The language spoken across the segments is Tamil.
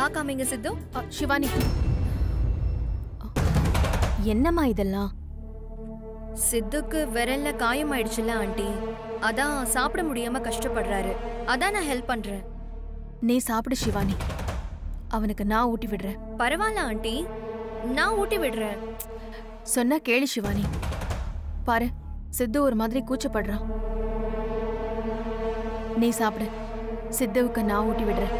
ஆகாமிங்க சித்து அ, சிவானி என்னம்மா இதெல்லாம் சித்துக்கு விரல்ல காயம் ஆயிடுச்சுல ஆண்டி அதான் சாப்பிட முடியாம கஷ்டப்படுறாரு அதான் நான் ஹெல்ப் பண்றேன் நீ சாப்பிடு சிவானி அவனுக்கு நான் ஊட்டி விடுறேன் பரவாயில்ல ஆண்டி நான் ஊட்டி விடுறேன் சொன்னா கேளு சிவானி பாரு சித்து ஒரு மாதிரி கூச்சப்படுறான் நீ சாப்பிடு சித்துவுக்கு நான் ஊட்டி விடுறேன்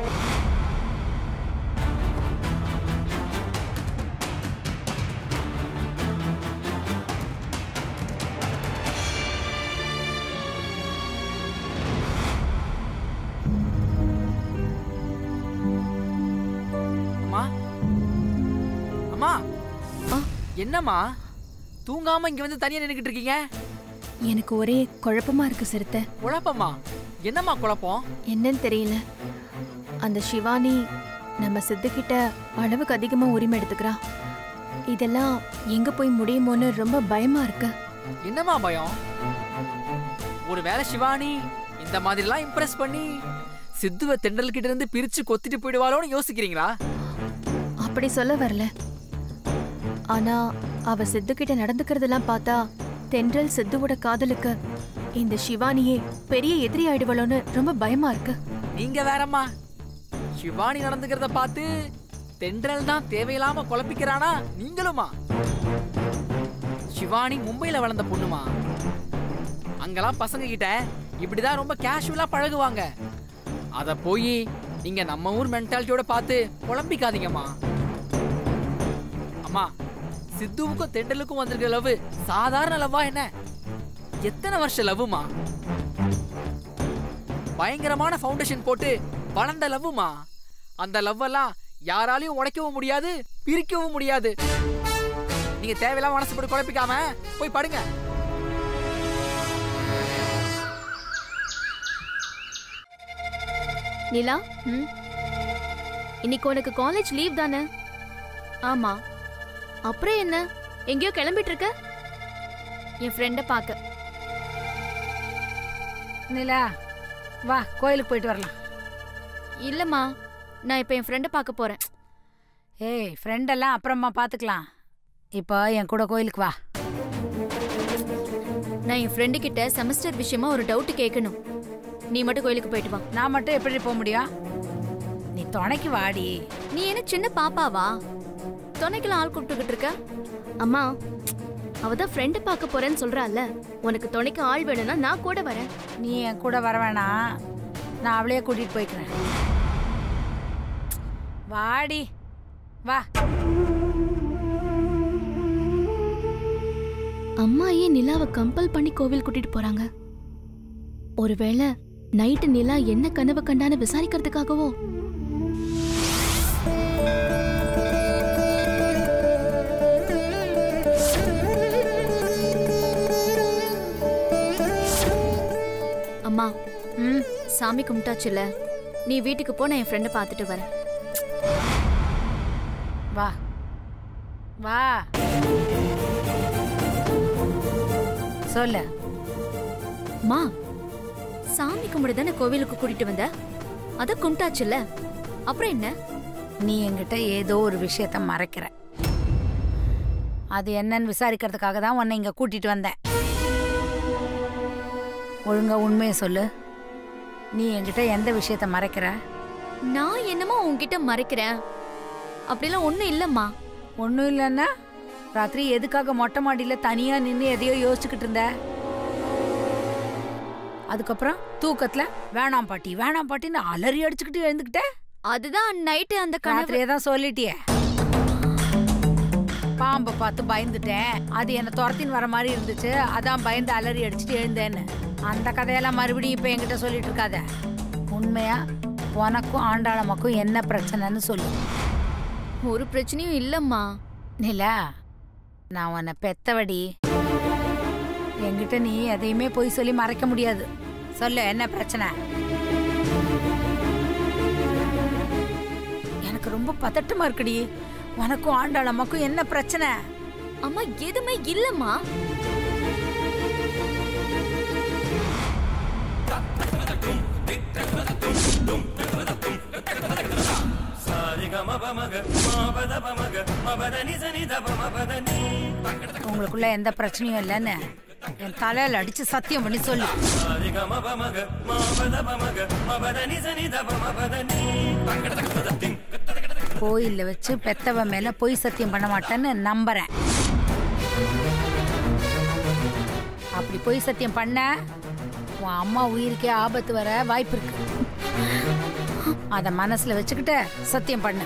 அம்மா அம்மா ஆ? என்னம்மா தூங்காம இங்க வந்து தனியா நின்னுக்கிட்டு இருக்கீங்க எனக்கு ஒரே குழப்பமா இருக்கு சிறுத்தை குழப்பமா என்னம்மா குழப்பம் என்னன்னு தெரியல அந்த சிவானி நம்ம சித்துக்கிட்ட அளவுக்கு அதிகமா உரிமை எடுத்துக்கிறா இதெல்லாம் எங்க போய் முடியுமோன்னு ரொம்ப பயமா இருக்கு என்னம்மா பயம் ஒருவேளை சிவானி இந்த மாதிரிலாம் இம்ப்ரெஸ் பண்ணி சித்துவ தெண்டல் கிட்ட இருந்து பிரிச்சு கொத்திட்டு போயிடுவாளோன்னு யோசிக்கிறீங்களா அப்படி சொல்ல வரல ஆனா அவ சித்துக்கிட்ட நடந்துக்கிறதெல்லாம் பார்த்தா தென்றல் சித்துவோட காதலுக்கு இந்த சிவானியே பெரிய எதிரி ஆயிடுவளோன்னு ரொம்ப பயமா இருக்கு நீங்க வேறம்மா சிவானி நடந்துக்கிறத பார்த்து தென்றல் தான் தேவையில்லாம குழப்பிக்கிறானா நீங்களுமா சிவானி மும்பையில வளர்ந்த பொண்ணுமா அங்கெல்லாம் பசங்க கிட்ட இப்படிதான் ரொம்ப கேஷுவலா பழகுவாங்க அத போய் நீங்க நம்ம ஊர் மென்டாலிட்டியோட பார்த்து குழம்பிக்காதீங்கம்மா அம்மா சித்துவுக்கும் தெண்டலுக்கும் வந்திருக்க லவ் சாதாரண லவ்வா என்ன எத்தனை வருஷ லவ்வுமா பயங்கரமான ஃபவுண்டேஷன் போட்டு வளர்ந்த லவ்வுமா அந்த லவ் எல்லாம் யாராலையும் உடைக்கவும் முடியாது பிரிக்கவும் முடியாது நீங்க தேவையில்லாம மனசு போட்டு குழப்பிக்காம போய் படுங்க நிலா ம்? இன்னைக்கு உனக்கு காலேஜ் லீவ் தானே ஆமா அப்புறம் என்ன எங்கேயோ கிளம்பிட்டு இருக்க என் ஃப்ரெண்ட பார்க்க நிலா வா கோயிலுக்கு போயிட்டு வரலாம் இல்லம்மா நான் இப்போ என் ஃப்ரெண்ட பார்க்க போறேன் ஏய் ஃப்ரெண்டெல்லாம் அப்புறமா பார்த்துக்கலாம் இப்போ என் கூட கோயிலுக்கு வா நான் என் ஃப்ரெண்டு கிட்ட செமஸ்டர் விஷயமா ஒரு டவுட் கேட்கணும் நீ மட்டும் கோயிலுக்கு போயிட்டு வா நான் மட்டும் எப்படி போக முடியும் நீ துணைக்கு வாடி நீ என்ன சின்ன பாப்பாவா துணைக்கெல்லாம் ஆள் கூப்பிட்டுக்கிட்டு இருக்க அம்மா அவ தான் ஃப்ரெண்டு பார்க்க போறேன்னு சொல்றால உனக்கு துணைக்கு ஆள் வேணும்னா நான் கூட வரேன் நீ என் கூட வர வேணாம் நான் அவளையே கூட்டிட்டு போய்க்கிறேன் வாடி வா அம்மா ஏன் நிலாவை கம்பல் பண்ணி கோவில் கூட்டிட்டு போறாங்க ஒருவேளை நைட்டு நிலா என்ன கனவு கண்டான்னு விசாரிக்கிறதுக்காகவோ அம்மா ம் சாமி கும்பிட்டாச்சுல நீ வீட்டுக்கு போ நான் என் ஃப்ரெண்டை பார்த்துட்டு வரேன் வா வா சொல்லு மா சாமி கும்பிட தானே கோவிலுக்கு கூட்டிட்டு வந்த அத கும்பிட்டாச்சுல்ல அப்புறம் என்ன நீ என்கிட்ட ஏதோ ஒரு விஷயத்த மறைக்கிற அது என்னன்னு விசாரிக்கிறதுக்காக தான் உன்னை இங்க கூட்டிட்டு வந்தேன் ஒழுங்கா உண்மையை சொல்லு நீ என்கிட்ட எந்த விஷயத்த மறைக்கிற நான் என்னமோ உன்கிட்ட மறைக்கிறேன் அப்படிலாம் ஒண்ணும் இல்லம்மா ஒன்றும் இல்லைன்னா ராத்திரி எதுக்காக மொட்டை மாடியில் தனியாக நின்று எதையோ யோசிச்சுக்கிட்டு இருந்த அதுக்கப்புறம் தூக்கத்தில் வேணாம் பாட்டி வேணாம் பாட்டின்னு அலறி அடிச்சுக்கிட்டு எழுந்துக்கிட்ட அதுதான் நைட்டு அந்த கனவு ராத்திரியே தான் சொல்லிட்டியே பாம்பை பார்த்து பயந்துட்டேன் அது என்னை துரத்தின்னு வர மாதிரி இருந்துச்சு அதான் பயந்து அலறி அடிச்சுட்டு எழுந்தேன்னு அந்த கதையெல்லாம் மறுபடியும் இப்போ என்கிட்ட சொல்லிட்டு இருக்காத உண்மையா உனக்கும் ஆண்டாளம்மாக்கும் என்ன பிரச்சனைன்னு சொல்லு ஒரு பிரச்சனையும் இல்லம்மா நிலா நான் உன்னை பெத்தவடி என்கிட்ட நீ எதையுமே போய் சொல்லி மறைக்க முடியாது சொல்லு என்ன பிரச்சனை எனக்கு ரொம்ப பதட்டமா இருக்குடி உனக்கும் ஆண்டாளம்மாக்கும் என்ன பிரச்சனை அம்மா எதுவுமே இல்லம்மா உங்களுக்குள்ள எந்த பிரச்சனையும் இல்லைன்னு என் தலையில அடிச்சு சத்தியம் பண்ணி சொல்லு கோயில்ல வச்சு பெத்தவ மேல பொய் சத்தியம் பண்ண மாட்டேன்னு நம்புறேன் அப்படி பொய் சத்தியம் பண்ண உன் அம்மா உயிருக்கே ஆபத்து வர வாய்ப்பு இருக்கு அத மனசுல வச்சுக்கிட்டு சத்தியம் பண்ணு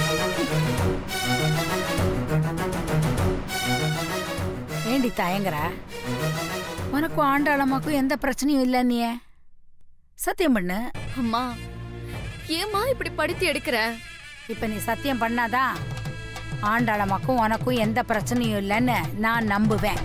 ஏண்டி தயங்குற உனக்கும் ஆண்டாளம்மாக்கும் எந்த பிரச்சனையும் இல்லை நீ சத்தியம் பண்ணு அம்மா ஏம்மா இப்படி படுத்தி எடுக்கிற இப்ப நீ சத்தியம் பண்ணாதான் ஆண்டாளம்மாக்கும் உனக்கும் எந்த பிரச்சனையும் இல்லைன்னு நான் நம்புவேன்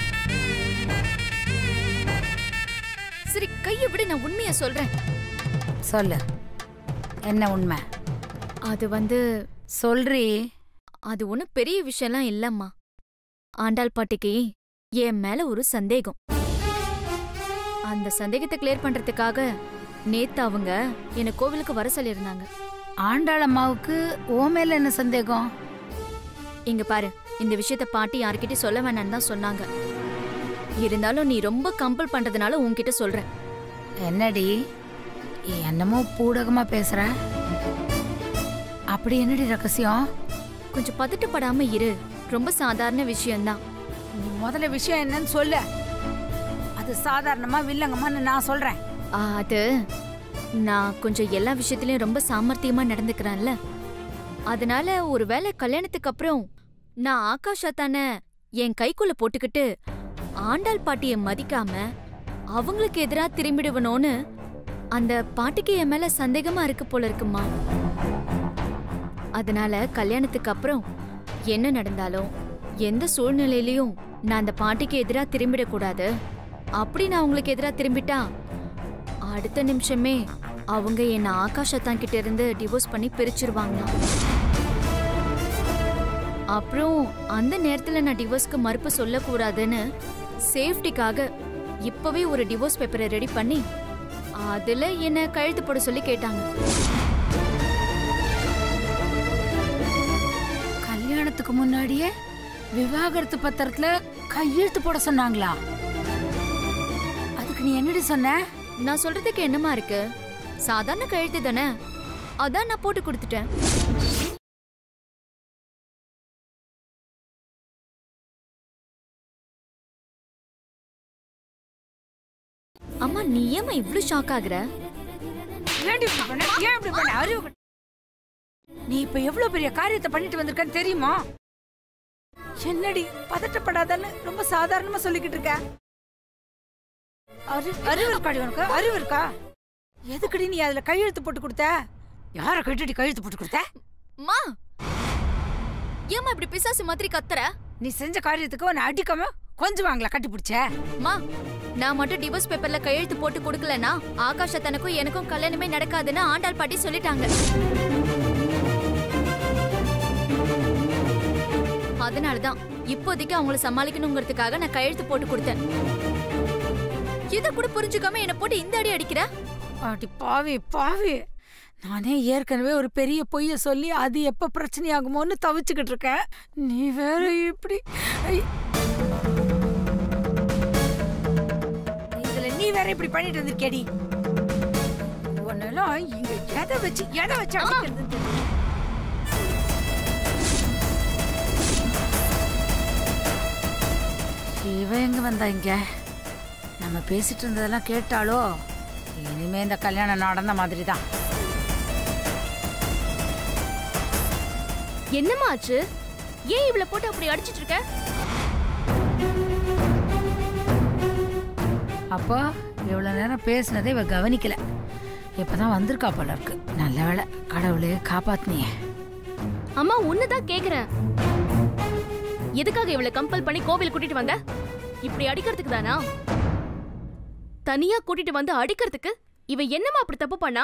சரி கையை விட நான் உண்மையை சொல்றேன் சொல்லு என்ன உண்மை அது வந்து சொல்றி அது ஒன்றும் பெரிய விஷயம்லாம் இல்லம்மா ஆண்டாள் பாட்டிக்கு என் மேல ஒரு சந்தேகம் அந்த சந்தேகத்தை கிளியர் பண்றதுக்காக நேத்து அவங்க என்னை கோவிலுக்கு வர சொல்லியிருந்தாங்க ஆண்டாளம்மாவுக்கு ஓ மேல என்ன சந்தேகம் இங்க பாரு இந்த விஷயத்த பாட்டி யார்கிட்டயும் சொல்ல வேணாம்னு தான் சொன்னாங்க இருந்தாலும் நீ ரொம்ப கம்பல் பண்றதுனால உன்கிட்ட சொல்றேன் என்னடி என்னமோ பூடகமா பேசுற அப்படி என்னடி ரகசியம் கொஞ்சம் பதட்டப்படாம இரு ரொம்ப சாதாரண விஷயம்தான் நீ முதல்ல விஷயம் என்னன்னு சொல்லு அது சாதாரணமா வில்லங்கம்மான்னு நான் சொல்றேன் ஆ, அது நான் கொஞ்சம் எல்லா விஷயத்திலயும் ரொம்ப சாமர்த்தியமா நடந்துக்கிறேன்ல அதனால ஒருவேளை கல்யாணத்துக்கு அப்புறம் நான் ஆகாஷா தானே என் கைக்குள்ள போட்டுக்கிட்டு ஆண்டாள் பாட்டிய மதிக்காம அவங்களுக்கு எதிரா திரும்பிடுவனோன்னு அந்த பாட்டிக்கு என் மேல சந்தேகமா இருக்கு போல இருக்குமா அதனால கல்யாணத்துக்கு அப்புறம் என்ன நடந்தாலும் எந்த சூழ்நிலையிலயும் நான் அந்த பாட்டிக்கு எதிரா திரும்பிடக்கூடாது அப்படி நான் அவங்களுக்கு எதிரா திரும்பிட்டா அடுத்த நிமிஷமே அவங்க என்ன ஆகாஷத்தான் கிட்ட இருந்து டிவோர்ஸ் பண்ணி பிரிச்சிருவாங்களாம் அப்புறம் அந்த நேரத்துல நான் டிவோர்ஸ்க்கு மறுப்பு சொல்லக்கூடாதுன்னு சேஃப்டிக்காக இப்பவே ஒரு டிவோர்ஸ் பேப்பரை ரெடி பண்ணி அதுல என்ன கழுத்து போட சொல்லி கேட்டாங்க கல்யாணத்துக்கு முன்னாடியே விவாகரத்து பத்திரத்துல கையெழுத்து போட சொன்னாங்களா அதுக்கு நீ என்னடி சொன்ன நான் சொல்றதுக்கு என்னமா இருக்கு சாதாரண கழுத்து தானே அதான் நான் போட்டு கொடுத்துட்டேன் அம்மா நீ ஏமா இவ்ளோ ஷாக் ஆகுற ஏன்டி இப்படி பண்ண? ஏன் இப்படி பண்ண? அறிவு கெட்ட- நீ இப்ப எவ்வளவு பெரிய காரியத்தை பண்ணிட்டு வந்திருக்கன்னு தெரியுமா என்னடி பதட்டப்படாதன்னு ரொம்ப சாதாரணமா சொல்லிக்கிட்டு இருக்க அறி- அறிவு இருக்காடி உனக்கு அறிவு இருக்கா எதுக்குடி நீ அதுல கையெழுத்து போட்டு கொடுத்த யார கைட்டு கையெழுத்து போட்டு கொடுத்த மா ஏமா இப்படி பிசாசு மாதிரி கத்துற நீ செஞ்ச காரியத்துக்கு உன்னை அடிக்காம கொஞ்சம் வாங்கல கட்டி பிடிச்ச மா நான் மட்டும் டிவோர்ஸ் பேப்பர்ல கையெழுத்து போட்டு கொடுக்கலனா ஆகாஷ தனக்கும் எனக்கும் கல்யாணமே நடக்காதுன்னு ஆண்டாள் பாட்டி சொல்லிட்டாங்க அதனாலதான் இப்போதைக்கு அவங்கள சமாளிக்கணுங்கிறதுக்காக நான் கையெழுத்து போட்டு கொடுத்தேன் இத கூட புரிஞ்சுக்காம என்ன போட்டு இந்த அடி அடிக்கிற பாட்டி பாவி பாவி நானே ஏற்கனவே ஒரு பெரிய பொய்ய சொல்லி அது எப்ப பிரச்சனை ஆகுமோன்னு தவிச்சுக்கிட்டு இருக்கேன் நீ வேற இப்படி ஐ. இதுல நீ வேற இப்படி பண்ணிட்டு வந்திருக்கேடி உன்னெல்லாம் இங்க எதை வச்சு எதை வச்சு அடிக்கிறது தெரியல. இவ எங்க வந்தா இங்க நம்ம பேசிட்டு இருந்ததெல்லாம் கேட்டாலோ இனிமே இந்த கல்யாணம் நடந்த மாதிரி தான் என்னமா ஆச்சு ஏன் இவள போட்டு அப்படி அடிச்சிட்டு இருக்க அப்போ இவ்வளவு நேரம் பேசினதை இவ கவனிக்கல இப்பதான் வந்திருக்கா போல இருக்கு நல்ல வேளை கடவுளே காப்பாத்தினியே அம்மா உன்னதான் கேக்குறேன் எதுக்காக இவளை கம்பல் பண்ணி கோவில் கூட்டிட்டு வந்த இப்படி அடிக்கிறதுக்கு தானா தனியா கூட்டிட்டு வந்து அடிக்கிறதுக்கு இவ என்னமா அப்படி தப்பு பண்ணா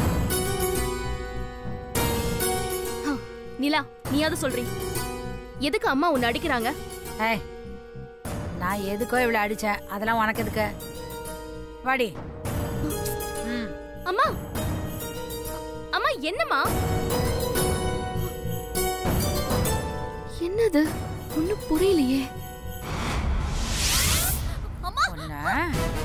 ஹ, நிலா நீயாவது சொல்றீ எதுக்கு அம்மா உன்னை அடிக்கிறாங்க ஏய் நான் எதுக்கோ இவ்வளவு அடிச்சேன் அதெல்லாம் உனக்கு எதுக்கு வாடி ம் அம்மா அம்மா என்னம்மா என்னது ஒன்னும் புரியலையே உன்னை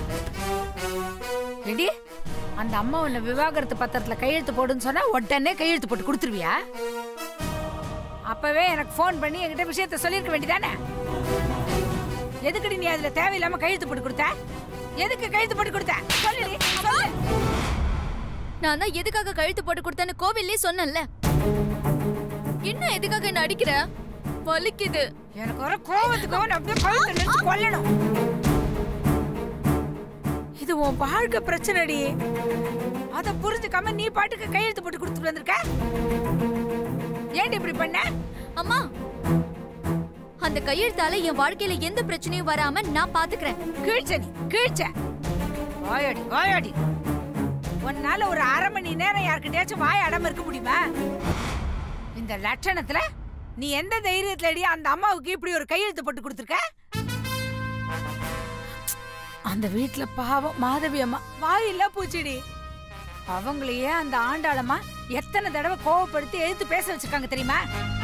ஏடி அந்த அம்மா உன்னை விவாகரத்து பத்திரத்துல கையெழுத்து போடுன்னு சொன்னா உடனே கையெழுத்து போட்டு கொடுத்துருவியா அப்பவே எனக்கு ஃபோன் பண்ணி என்கிட்ட விஷயத்த சொல்லியிருக்க வேண்டியதானே எதுக்குடி நீ அதுல தேவையில்லாம கையெழுத்து போட்டு கொடுத்த எதுக்கு கையெழுத்து போட்டு கொடுத்த சொல்லுடி சொல்லு நான் தான் எதுக்காக கழுத்து போட்டு கொடுத்தேன்னு கோவில்லே சொன்னேன்ல இன்னும் எதுக்காக என்ன அடிக்கிற வலிக்குது எனக்கு வர கோவத்துக்கு அவன் அப்படியே கழுத்தை நெரிச்சு கொல்லணும் இது உன் வாழ்க்கை பிரச்சனைடி அத புரிஞ்சுக்காம நீ பாட்டுக்கு கையெழுத்து போட்டு கொடுத்துட்டு வந்திருக்க ஏன்டி இப்படி பண்ண அம்மா அந்த கையெழுத்தால என் வாழ்க்கையில எந்த பிரச்சனையும் வராம நான் பாத்துக்கிறேன் கீழ்ச்ச நீ கீழ்ச்ச வாயாடி வாயாடி உன்னால ஒரு அரை மணி நேரம் யார்கிட்டயாச்சும் வாய் அடம் இருக்க முடியுமா இந்த லட்சணத்துல நீ எந்த தைரியத்துலடி அந்த அம்மாவுக்கு இப்படி ஒரு கையெழுத்து போட்டு கொடுத்துருக்க அந்த வீட்ல பாவம் மாதவி அம்மா வாயில்லா பூச்சிடி அவங்களையே அந்த ஆண்டாளம்மா எத்தனை தடவை கோவப்படுத்தி எழுத்து பேச வச்சிருக்காங்க தெரியுமா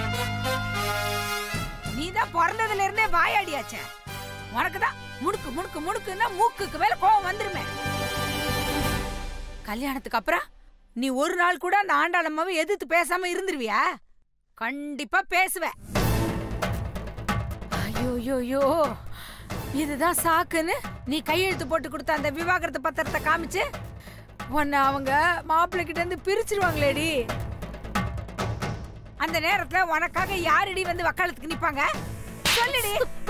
நீ தான் பிறந்ததுல இருந்தே வாயாடியாச்சே உனக்கு தான் முடுக்கு முடுக்கு முடுக்குன்னா மூக்குக்கு மேல கோவம் வந்துருமே கல்யாணத்துக்கு அப்புறம் நீ ஒரு நாள் கூட அந்த ஆண்டாளம்மாவை எதிர்த்து பேசாம இருந்துருவியா கண்டிப்பா பேசுவ ஐயோ ஐயோ, ஐயோ இதுதான் சாக்குன்னு நீ கையெழுத்து போட்டு கொடுத்த அந்த விவாகரத்து பத்திரத்தை காமிச்சு உன்னை அவங்க மாப்பிள்ளை கிட்ட இருந்து பிரிச்சிருவாங்களேடி அந்த நேரத்துல உனக்காக யாரடி வந்து வக்காலத்துக்கு நிப்பாங்க சொல்லுடி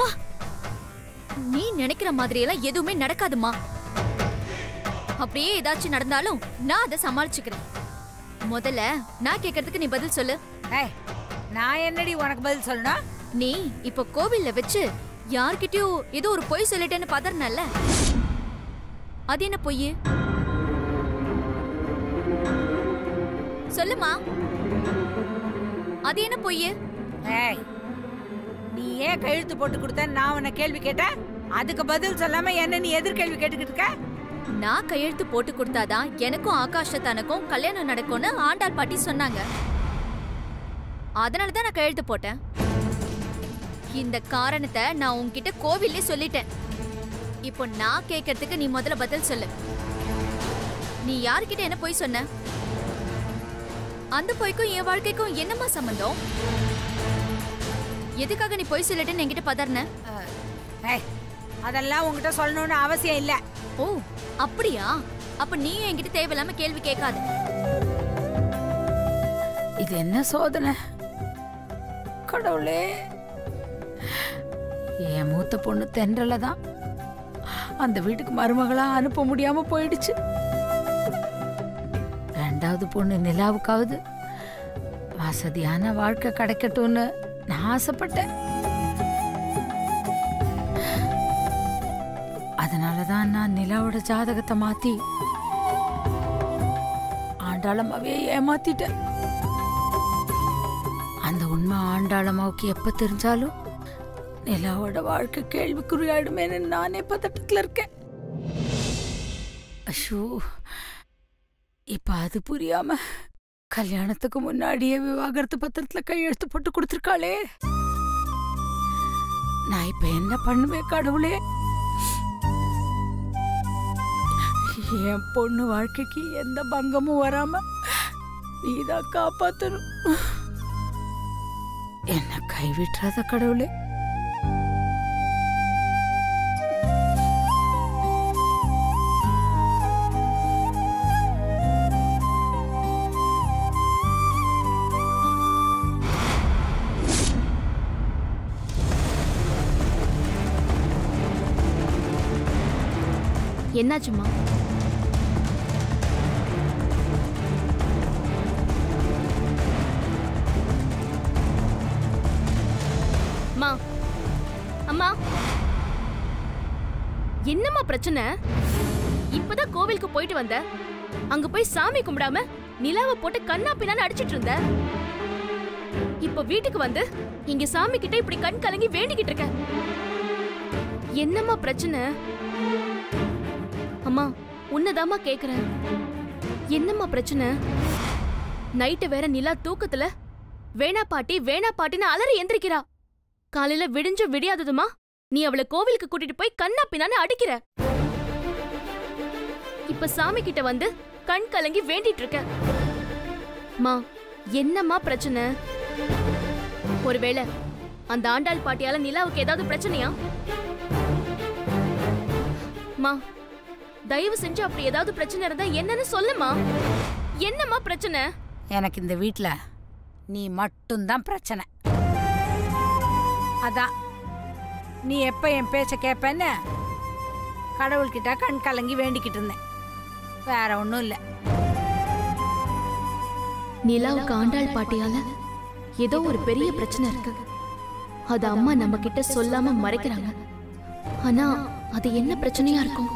நீ நினைக்கிற மாதிரி எல்லாம் எதுவுமே நடக்காதுமா அப்படியே ஏதாச்சும் நடந்தாலும் நான் அதை சமாளிச்சுக்கிறேன் முதல்ல நான் கேக்குறதுக்கு நீ பதில் சொல்லு ஏய் நான் என்னடி உனக்கு பதில் சொல்லணும் நீ இப்ப கோவில்ல வச்சு யார்கிட்டயோ ஏதோ ஒரு பொய் சொல்லிட்டேன்னு பதறனல்ல அது என்ன பொய் சொல்லுமா அது என்ன பொய் ஏய் நீ ஏன் கையெழுத்து போட்டு கொடுத்த நான் உன்னை கேள்வி கேட்டேன் அதுக்கு பதில் சொல்லாம என்ன நீ எதிர்கேள்வி கேட்டுக்கிட்டு இருக்க நான் கையெழுத்து போட்டு கொடுத்தாதான் எனக்கும் ஆகாஷத்தானுக்கும் கல்யாணம் நடக்கும்னு ஆண்டாள் பாட்டி சொன்னாங்க அதனால தான் நான் கையெழுத்து போட்டேன் இந்த காரணத்தை நான் உன்கிட்ட கோவில்லே சொல்லிட்டேன் இப்போ நான் கேட்கறதுக்கு நீ முதல்ல பதில் சொல்லு நீ யார்கிட்ட என்ன பொய் சொன்ன அந்த பொய்க்கும் என் வாழ்க்கைக்கும் என்னம்மா சம்பந்தம் எதுக்காக நீ பொய் சொல்லிட்டேன்னு என்கிட்ட பதறின ஏய் அதெல்லாம் உன்கிட்ட சொல்லணும்னு அவசியம் இல்ல ஓ அப்படியா அப்ப நீ என்கிட்ட தேவையில்லாம கேள்வி கேட்காத இது என்ன சோதனை கடவுளே என் மூத்த பொண்ணு தென்றல தான் அந்த வீட்டுக்கு மருமகளா அனுப்ப முடியாம போயிடுச்சு ரெண்டாவது பொண்ணு நிலாவுக்காவது வசதியான வாழ்க்கை கிடைக்கட்டும்னு நான் ஆசைப்பட்டேன் அதனாலதான் நான் நிலாவோட ஜாதகத்தை மாத்தி ஆண்டாளம்மாவே ஏமாத்திட்டேன் அந்த உண்மை ஆண்டாளம்மாவுக்கு எப்ப தெரிஞ்சாலும் நிலாவோட வாழ்க்கை கேள்விக்குறியாயிடுமேன்னு நானே பதட்டத்துல இருக்கேன் அஷோ இப்ப அது புரியாம கல்யாணத்துக்கு முன்னாடியே விவாகரத்து பத்திரத்துல கையெழுத்து போட்டு கொடுத்துருக்காளே நான் இப்ப என்ன பண்ணுவேன் கடவுளே என் பொண்ணு வாழ்க்கைக்கு எந்த பங்கமும் வராம நீதான் காப்பாத்தணும் என்ன கைவிட்டுறாத கடவுளே என்னாச்சுமா அம்மா அம்மா என்னம்மா பிரச்சனை இப்பதான் கோவிலுக்கு போயிட்டு வந்த அங்க போய் சாமி கும்பிடாம நிலாவை போட்டு கண்ணா பின்னான்னு அடிச்சிட்டு இருந்த இப்ப வீட்டுக்கு வந்து இங்க சாமி கிட்ட இப்படி கண் கலங்கி வேண்டிக்கிட்டு இருக்க என்னம்மா பிரச்சனை அம்மா உன்னதாம்மா கேக்குறேன் என்னம்மா பிரச்சனை நைட்டு வேற நிலா தூக்கத்துல வேணா பாட்டி வேணா பாட்டின்னு அலறி எந்திரிக்கிறா காலையில விடிஞ்ச விடியாததுமா நீ அவளை கோவிலுக்கு கூட்டிட்டு போய் கண்ணா பின்னான்னு அடிக்கிற இப்ப சாமி கிட்ட வந்து கண் கலங்கி வேண்டிட்டு இருக்க மா என்னம்மா பிரச்சனை ஒருவேளை அந்த ஆண்டாள் பாட்டியால நிலாவுக்கு ஏதாவது பிரச்சனையா மா தயவு செஞ்சு அப்படி ஏதாவது பிரச்சனை இருந்தா என்னன்னு சொல்லுமா என்னம்மா பிரச்சனை எனக்கு இந்த வீட்ல நீ மட்டும்தான் பிரச்சனை அதான் நீ எப்ப என் பேச்ச கேட்பேன்னு கடவுள்கிட்ட கண் கலங்கி வேண்டிக்கிட்டு இருந்தேன் வேற ஒன்றும் இல்லை நிலாவுக்கு ஆண்டாள் பாட்டியால ஏதோ ஒரு பெரிய பிரச்சனை இருக்கு அது அம்மா நம்ம கிட்ட சொல்லாம மறைக்கிறாங்க ஆனா அது என்ன பிரச்சனையா இருக்கும்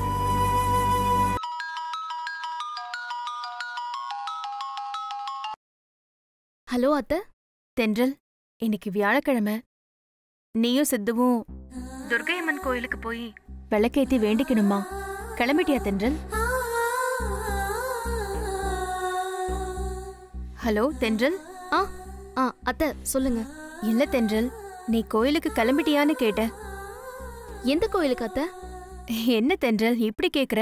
ஹலோ அத்தை தென்றல் இன்னைக்கு வியாழக்கிழமை நீயும் சித்துவும் துர்கையம்மன் கோயிலுக்கு போய் விளக்கேத்தி வேண்டிக்கணுமா கிளம்பிட்டியா தென்றல் ஹலோ தென்றல் ஆ ஆ அத்தை சொல்லுங்க இல்ல தென்றல் நீ கோயிலுக்கு கிளம்பிட்டியான்னு கேட்ட எந்த கோயிலுக்கு அத்தை என்ன தென்றல் இப்படி கேக்குற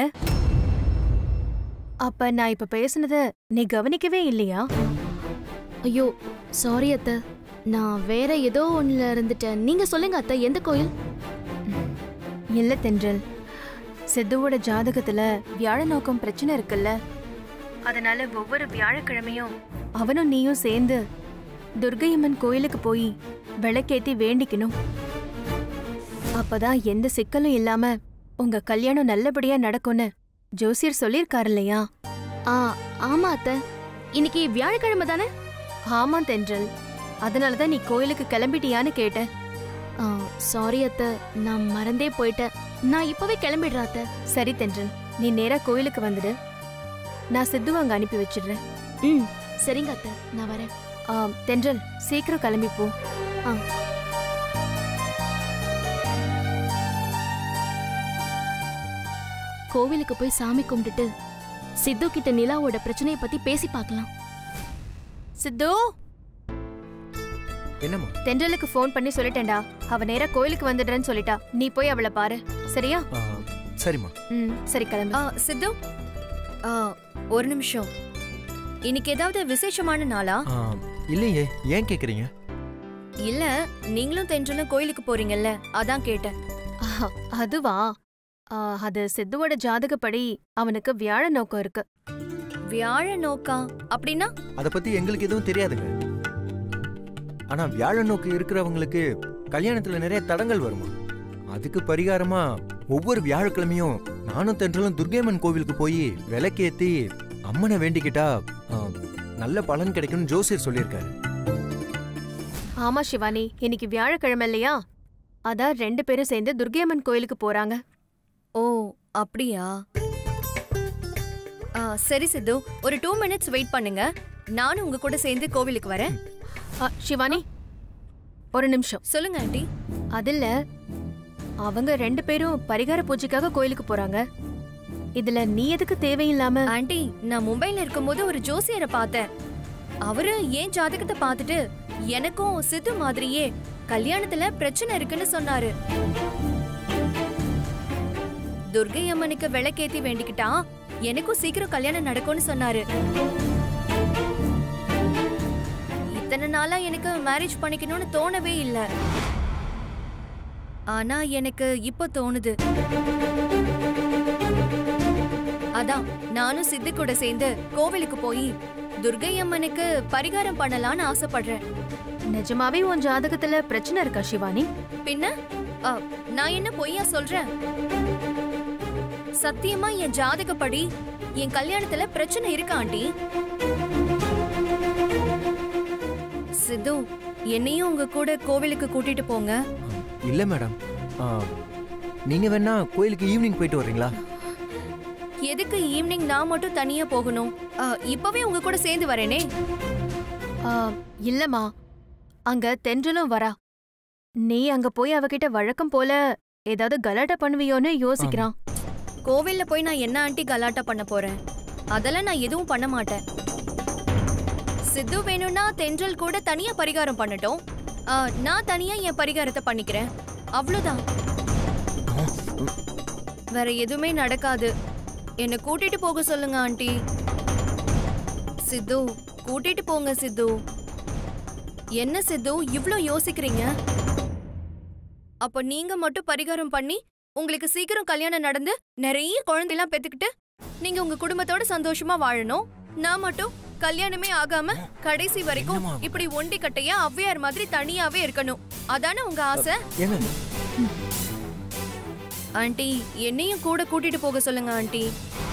அப்ப நான் இப்ப பேசுனத நீ கவனிக்கவே இல்லையா ஐயோ சாரி அத்தை நான் வேற ஏதோ ஒண்ணுல இருந்துட்டேன் நீங்க சொல்லுங்க அத்தை எந்த கோயில் இல்ல தென்றல் சித்துவோட ஜாதகத்துல வியாழ நோக்கம் பிரச்சனை இருக்குல்ல அதனால ஒவ்வொரு வியாழக்கிழமையும் அவனும் நீயும் சேர்ந்து துர்கையம்மன் கோயிலுக்கு போய் விளக்கேத்தி வேண்டிக்கணும் அப்பதான் எந்த சிக்கலும் இல்லாம உங்க கல்யாணம் நல்லபடியா நடக்கும்னு ஜோசியர் சொல்லியிருக்காரு இல்லையா ஆ ஆமா அத்தை இன்னைக்கு வியாழக்கிழமை தானே ஆமா தென்றல் அதனாலதான் நீ கோயிலுக்கு கிளம்பிட்டியான்னு கேட்டேன் ஆ சாரி அத்தை நான் மறந்தே போயிட்டேன் நான் இப்பவே கிளம்பிடுறேன் அத்தை சரி தென்றல் நீ நேரா கோயிலுக்கு வந்துடு நான் சித்துவை அங்க அனுப்பி வச்சிடுறேன் ம் சரிங்க அத்தை நான் வரேன் ஆ, தென்றல் சீக்கிரம் கிளம்பி போ கோவிலுக்கு போய் சாமி கும்பிட்டுட்டு சித்து கிட்ட நிலாவோட பிரச்சனையை பத்தி பேசி பார்க்கலாம் சித்து என்னம்மா தென்றலுக்கு ஃபோன் பண்ணி சொல்லிட்டேன்டா அவ நேரா கோயிலுக்கு வந்துடுறேன்னு சொல்லிட்டா நீ போய் அவளை பாரு சரியா ஆ, சரிம்மா ம் சரி கிளம்பு ஆ, சித்து ஆ, ஒரு நிமிஷம் இன்னைக்கு ஏதாவது விசேஷமான நாளா ஆ, இல்லையே ஏன் கேக்குறீங்க இல்ல நீங்களும் தென்றலும் கோயிலுக்கு போறீங்கல்ல அதான் கேட்டேன் ஆஹா, அதுவா ஆ, அது சித்துவோட ஜாதகப்படி அவனுக்கு வியாழ நோக்கம் இருக்கு வியாழ நோக்கா அப்படின்னா அத பத்தி எங்களுக்கு எதுவும் தெரியாதுங்க ஆனா வியாழ நோக்கு இருக்கிறவங்களுக்கு கல்யாணத்துல நிறைய தடங்கள் வருமா அதுக்கு பரிகாரமா ஒவ்வொரு வியாழக்கிழமையும் நானும் தென்றலும் துர்கையம்மன் கோவிலுக்கு போய் விளக்கேத்தி அம்மனை வேண்டிக்கிட்டா ஆ, நல்ல பலன் கிடைக்கும்னு ஜோசியர் சொல்லியிருக்காரு ஆமா சிவானி இன்னைக்கு வியாழக்கிழமை இல்லையா அதான் ரெண்டு பேரும் சேர்ந்து துர்கையம்மன் கோயிலுக்கு போறாங்க ஓ அப்படியா ஆ, சரி சித்து ஒரு டூ மினிட்ஸ் வெயிட் பண்ணுங்க நானும் உங்க கூட சேர்ந்து கோவிலுக்கு வரேன் ஆ, சிவானி ஒரு நிமிஷம் சொல்லுங்க ஆண்டி அதில்ல அவங்க ரெண்டு பேரும் பரிகார பூஜைக்காக கோயிலுக்கு போறாங்க இதுல நீ எதுக்கு தேவையில்லாம ஆண்டி நான் மும்பைல இருக்கும்போது ஒரு ஜோசியரை பார்த்தேன் அவரு ஏன் ஜாதகத்தை பார்த்துட்டு எனக்கும் சித்து மாதிரியே கல்யாணத்துல பிரச்சனை இருக்குன்னு சொன்னாரு துர்கை அம்மனுக்கு விளக்கேத்தி வேண்டிக்கிட்டா எனக்கும் சீக்கிரம் கல்யாணம் நடக்கும்னு சொன்னாரு இத்தனை நாளா எனக்கு மேரேஜ் பண்ணிக்கணும்னு தோணவே இல்ல ஆனா எனக்கு இப்போ தோணுது அதான் நானும் சித்து கூட சேர்ந்து கோவிலுக்கு போய் துர்கை அம்மனுக்கு பரிகாரம் பண்ணலாம்னு ஆசைப்படுறேன் நிஜமாவே உன் ஜாதகத்துல பிரச்சனை இருக்கா சிவானி பின்ன அ, நான் என்ன பொய்யா சொல்றேன் சத்தியமா என் ஜாதகப்படி என் கல்யாணத்துல பிரச்சனை இருக்கா ஆண்டி சித்து என்னையும் உங்க கூட கோவிலுக்கு கூட்டிட்டு போங்க இல்ல மேடம் ஆ, நீங்க வேணா கோயிலுக்கு ஈவினிங் போயிட்டு வர்றீங்களா எதுக்கு ஈவினிங் நான் மட்டும் தனியா போகணும் அ, இப்பவே உங்க கூட சேர்ந்து வரேனே ஆ, இல்லம்மா அங்க தென்றலும் வரா நீ அங்க போய் அவகிட்ட வழக்கம் போல ஏதாவது கலாட்டா பண்ணுவியோன்னு யோசிக்கிறான் கோவில்ல போய் நான் என்ன ஆண்டி கலாட்டா பண்ண போறேன் அதெல்லாம் நான் எதுவும் பண்ண மாட்டேன் சித்து வேணும்னா தென்றல் கூட தனியா பரிகாரம் பண்ணட்டும் ஆ, நான் தனியா என் பரிகாரத்தை பண்ணிக்கிறேன் அவ்வளவுதான் வேற எதுவுமே நடக்காது என்ன கூட்டிட்டு போக சொல்லுங்க ஆண்டி சித்து கூட்டிட்டு போங்க சித்து என்ன சித்து இவ்ளோ யோசிக்கிறீங்க அப்ப நீங்க மட்டும் பரிகாரம் பண்ணி உங்களுக்கு சீக்கிரம் கல்யாணம் நடந்து நிறைய குழந்தைலாம் பெத்துக்கிட்டு நீங்க உங்க குடும்பத்தோட சந்தோஷமா வாழணும் நான் மட்டும் கல்யாணமே ஆகாம கடைசி வரைக்கும் என்னம்மா? இப்படி ஒண்டி கட்டையா ஔவையார் மாதிரி தனியாவே இருக்கணும் அதானே உங்க ஆசை ஏங்க ஆண்டி என்னையும் கூட கூட்டிட்டு போக சொல்லுங்க ஆண்டி